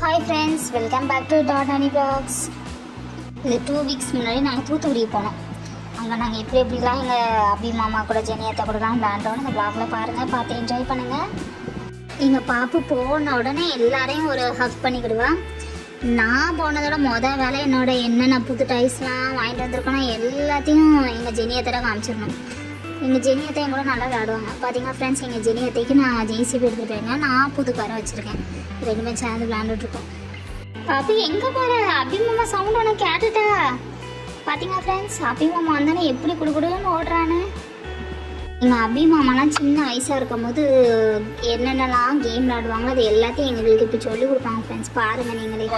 Hi friends welcome back to dot honey blogs இது two weeks முன்னாடி நாங்கள் தூத்துக்குடி போனோம் அங்கே நாங்கள் எப்படி எப்படிலாம் எங்கள் அபி மாமா கூட ஜெனியத்தை கூடலாம் விளாண்டோன்னு இந்த பிளாகில் பாருங்கள் பார்த்து என்ஜாய் பண்ணுங்கள் எங்கள் பாப்பு போன உடனே எல்லாரையும் ஒரு ஹக் பண்ணிக்கிடுவா நான் போனதோட மொதல் வேலை என்னோட என்னென்ன புது டைஸ்லாம் வாங்கிட்டு வந்திருக்கோனோ எல்லாத்தையும் எங்கள் ஜெனியத்தை காமிச்சிடணும் எங்கள் ஜெனியத்தை என் கூட நல்லா விளாடுவாங்க பார்த்தீங்கன்னா ஃப்ரெண்ட்ஸ் எங்கள் ஜெனியத்தைக்கு நான் ஜெய்சிபி எடுத்துகிட்டு போயிருக்கேன் நான் புது காரை வச்சுருக்கேன் ரெண்டுமே சேர்ந்து விளாண்டுட்ருக்கோம் பாப்பி எங்கே போகிற அபிமாமா சவுண்ட் உனக்கு கேட்டுட்டா பார்த்தீங்களா ஃப்ரெண்ட்ஸ் அபிமாமா வந்தானே எப்படி குடுக்குடுன்னு ஓடுறான்னு எங்கள் அபிமாமாலாம் சின்ன வயசாக இருக்கும்போது என்னென்னலாம் கேம் விளாடுவாங்களோ அது எல்லாத்தையும் எங்களுக்கு இப்போ சொல்லி கொடுப்பாங்க ஃப்ரெண்ட்ஸ் பாருங்கள் நீங்களே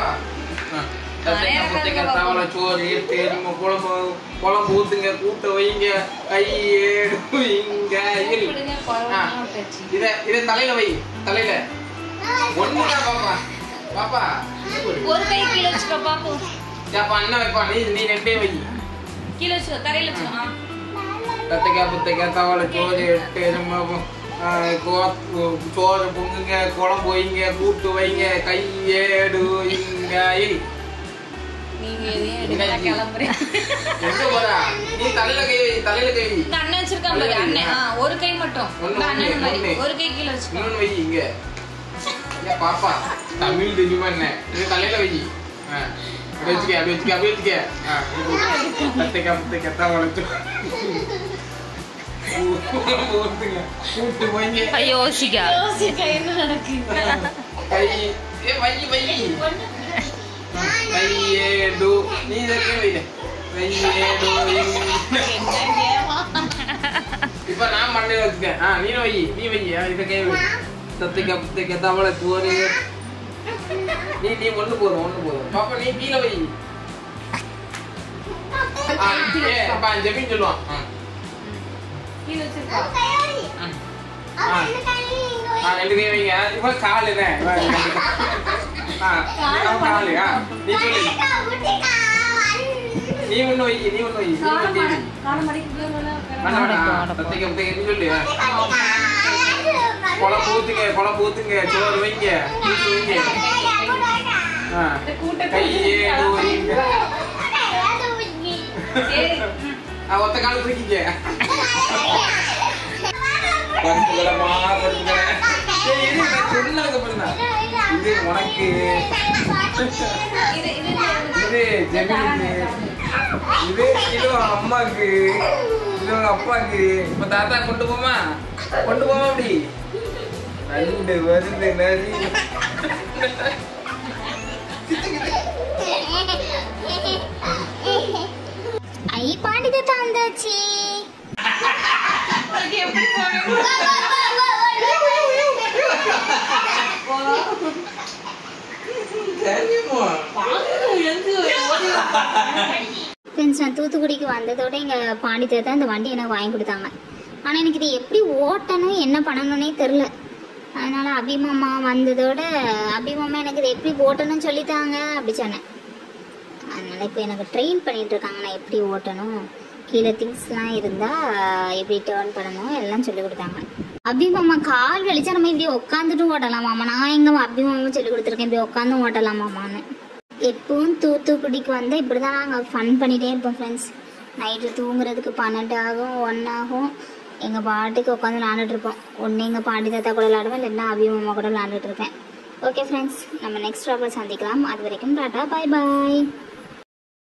தவளை சோறு எடுத்து நம்ம குழம்பு குழம்பு ஊத்துங்க கூட்ட வைங்க கை ஏடு வைங்க இரு. ஆ, இத இத தலையில வை தலையில ஒண்ணுதான் பாப்பா பாப்பா ஒரு கை கீழே வச்சுக்கோ பாப்போம் ஏப்பா அண்ணன் வைப்பா நீ நீ ரெண்டே வை கீழே வச்சுக்கோ தரையில வச்சுக்கோ ஆ. கத்திரிக்காய் புத்தைக்காய் தவளை சோறு எடுத்து நம்ம ஆ, கோ- சோறு பொங்குங்க குழம்பு வைங்க கூட்டு வைங்க கை ஏடு இங்க இரு. நீங்க எதையும் எடுக்கல கிளம்புறேன் எங்க போறா நீ தலையில கை வை தலையில கை வை இந்த அண்ணன் வச்சிருக்கான் பாரு அண்ணன் ஆ, ஒரு கை மட்டும் ஒண்ணு, இந்த அண்ணன் ஒண்ணு, மாதிரி ஒண்ணு. ஒரு கை கீழே வச்சுக்கோ இன்னொன்னு வை இங்க இங்க பாப்பா தமிழ் தெரியுமா என்ன இது தலையில வை ஆ, அப்படி வச்சுக்க அப்படி வச்சுக்க அப்படி வச்சுக்க ஆ, இது போடு. கத்திரிக்காய் முத்தைக்காய் தான் வளர்த்து ஊத்துங்க கூட்டு வைங்க யோசிக்கா யோசிக்கா என்ன நடக்குது கை ஏ வை வை கையேடு நீ இதற்கே வை கையேடு இப்ப நான் மண்டையில வச்சுக்கேன் ஆ நீ வை நீ வை ஆ, இத கை வை கத்திரிக்காய் புத்தைக்காய் தவளை சோறு நீ நீ ஒண்ணு போதும் ஒண்ணு போதும் பாப்பா நீ கீழே வை ஆ, ஏ, அப்பா ஜெபின்னு சொல்லுவான் ஆ. கீழே வச்சிருக்கா ஆ. ஆ, ரெண்டு கை வைங்க இவன் காலு தான் இவன் ரெண்டு கை. ஆ, அவன் காலு ஆ நீ சொல்லு நீ ஒண்ணு வை நீ ஒண்ணு வை நீ ஒண்ணு வை. காலம் மடிக்கு போய் வேண்டாம், வேண்டாம். கத்திரிக்காய் புத்தைக்காய் நீ சொல்லு குழம்பு ஊத்துங்க குழம்பு ஊத்துங்க சோறு வைங்க கூட்டு வைங்க ஆ. கையேடு வைங்க ஆ, ஒத்த கால தூக்கிக்க பருப்புகளமா பருப்புகளை ஏய், இரு, நான் சொன்னதுக்கு அப்புறம் தான். இது உனக்கு இது இது இது ஜெமினிக்கு இது இது உங்க அம்மாக்கு இது உங்க அப்பாக்கு இப்ப தாத்தா கொண்டு போமா கொண்டு போமா அப்படி ரெண்டு வருது நரி ஐ பாண்டி தாத்தா வந்தாச்சு எப்படி போகணும் தெரியுமா ஃப்ரெண்ட்ஸ் நான் தூத்துக்குடிக்கு வந்ததோட எங்கள் பாண்டித்தர் தான் இந்த வண்டி எனக்கு வாங்கி கொடுத்தாங்க ஆனால் எனக்கு இது எப்படி ஓட்டணும் என்ன பண்ணணும்னே தெரில அதனால் அபிமாமா வந்ததோட அபிமாமா எனக்கு இது எப்படி ஓட்டணும்னு சொல்லித்தாங்க அப்படி சொன்னேன் அதனால் இப்போ எனக்கு ட்ரெயின் பண்ணிட்டு இருக்காங்க நான் எப்படி ஓட்டணும் கீழே திங்ஸ்லாம் இருந்தால் எப்படி டேர்ன் பண்ணணும் எல்லாம் சொல்லி கொடுத்தாங்க அபிமாமா கால் வலிச்சா நம்ம இப்படி உட்காந்துட்டும் ஓட்டலாமாம்மா நான் எங்கள் அபிமாமா சொல்லி கொடுத்துருக்கேன் இப்படி உட்காந்தும் ஓட்டலாமாமான்னு எப்பவும் தூத்துக்குடிக்கு வந்து இப்படி தான் நாங்கள் ஃபன் பண்ணிகிட்டே இருப்போம் ஃப்ரெண்ட்ஸ் நைட்டு தூங்குறதுக்கு பன்னெண்டு ஆகும் ஒன் ஆகும் எங்கள் பாட்டுக்கு உட்காந்து விளாண்டுட்டு இருப்போம் ஒன்று எங்கள் பாட்டி தாத்தா கூட விளாடுவேன் இல்லைன்னா அபி மாமா கூட விளாண்டுட்டு இருப்பேன் ஓகே ஃப்ரெண்ட்ஸ் நம்ம நெக்ஸ்ட் ட்ராப்பில் சந்திக்கலாம் அது வரைக்கும் டாட்டா பாய் பாய்